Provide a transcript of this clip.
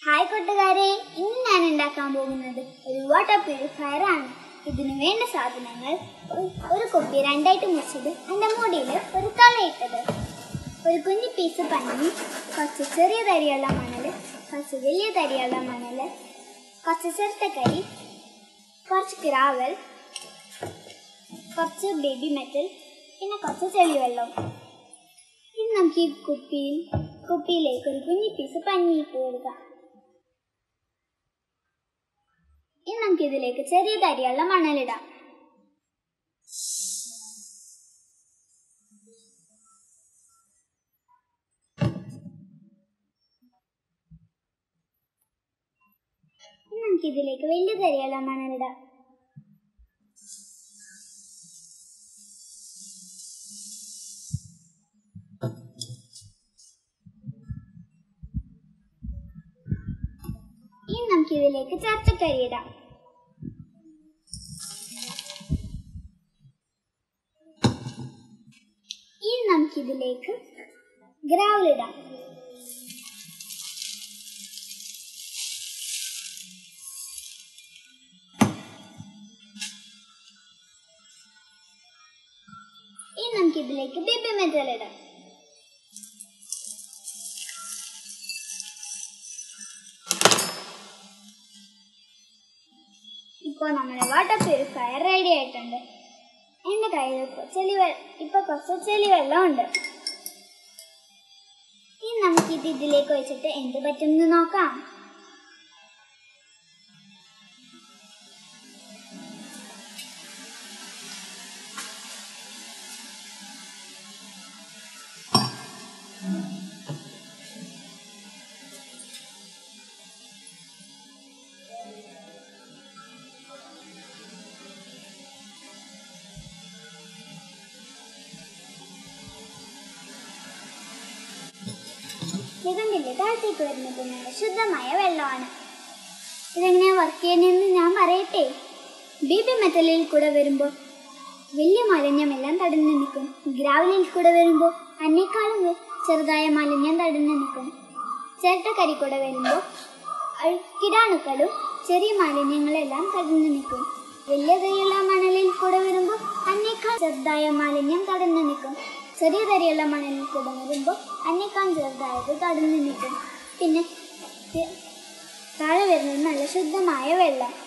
hi കൂട്ടുകാരെ ഇന്ന് ഞാൻ ഉണ്ടാക്കാൻ പോകുന്നത് ഒരു വാട്ടർ പ്യൂരിഫയർ ആണ് ഇതിനു വേണ്ട സാധനങ്ങൾ ഒ- ഒരു കുപ്പി രണ്ടായിട്ട് മുറിച്ചത് അതിൻ്റെ മുടിയിൽ ഒരു തലയിട്ടത് ഒരു കുഞ്ഞു പീസ് പഞ്ഞി കുറച്ച് ചെറിയ തരിയുള്ള മണൽ കുറച്ച് വലിയ തരിയുള്ള മണൽ കുറച്ച് ചെറുത്തക്കരി കുറച്ച് ഗ്രാവൽ കുറച്ച് ബേബി മെറ്റൽ പിന്നെ കുറച്ച് ചെളിവെള്ളം ഇനി നമുക്ക് ഈ കുപ്പിയിൽ കുപ്പിയിലേക്ക് ഒരു കുഞ്ഞി പീസ് പഞ്ഞി ഇട്ട് കൊടുക്കാം ഇനി നമുക്ക് ഇതിലേക്ക് ചെറിയ തരിയുള്ള മണലിടാം ഇനി നമുക്ക് ഇതിലേക്ക് വലിയ തരിയുള്ള മണലിടാം ഇനി നമുക്ക് ഇതിലേക്ക് ചർച്ചക്കരി ഇടാം ഇനി നമുക്ക് ഇതിലേക്ക് ഗ്രാവൽ ഇടാം ഇനി നമുക്ക് ഇതിലേക്ക് ബേബി മെറ്റൽ ഇടാം ഇപ്പോൾ നമ്മുടെ വാട്ടർ പ്യൂരിഫയർ റെഡി ആയിട്ടുണ്ട് എൻ്റെ കയ്യിൽ ഇപ്പോൾ ചെളി വെ ഇപ്പോൾ കുറച്ച് ചെളി വെള്ളമുണ്ട് ഇനി നമുക്കിത് ഇതിലേക്ക് ഒഴിച്ചിട്ട് എന്ത് പറ്റുമെന്ന് നോക്കാം ഇതുകൊണ്ടില്ലേ താഴത്തേക്ക് വരുന്നത് നല്ല ശുദ്ധമായ വെള്ളമാണ് ഇതെങ്ങനെയാണ് വർക്ക് ചെയ്യുന്നതെന്ന് ഞാൻ പറയട്ടെ ബി പി മെറ്റലിൽ കൂടെ വരുമ്പോൾ വലിയ മാലിന്യമെല്ലാം തടഞ്ഞു നിൽക്കും ഗ്രാവലിൽ കൂടെ വരുമ്പോൾ അതിനേക്കാളും വെ- ചെറുതായ മാലിന്യം തടഞ്ഞു നിൽക്കും ചിരട്ടക്കരി കൂടെ വരുമ്പോൾ അഴ്- കിടാണുക്കളും ചെറിയ മാലിന്യങ്ങളെല്ലാം തടഞ്ഞു നിൽക്കും വലിയ തരിയുള്ള മണലിൽ കൂടെ വരുമ്പോൾ അതിനേക്കാൾ ചെറുതായ മാലിന്യം തടഞ്ഞു നിൽക്കും ചെറിയ തരിയുള്ള മണലിൽ കൂടെ വരുമ്പോൾ അതിനേക്കാൾ ചെറുതായത് തടഞ്ഞു നിൽക്കും പിന്നെ തി- താഴെ വരുന്നത് നല്ല ശുദ്ധമായ വെള്ളം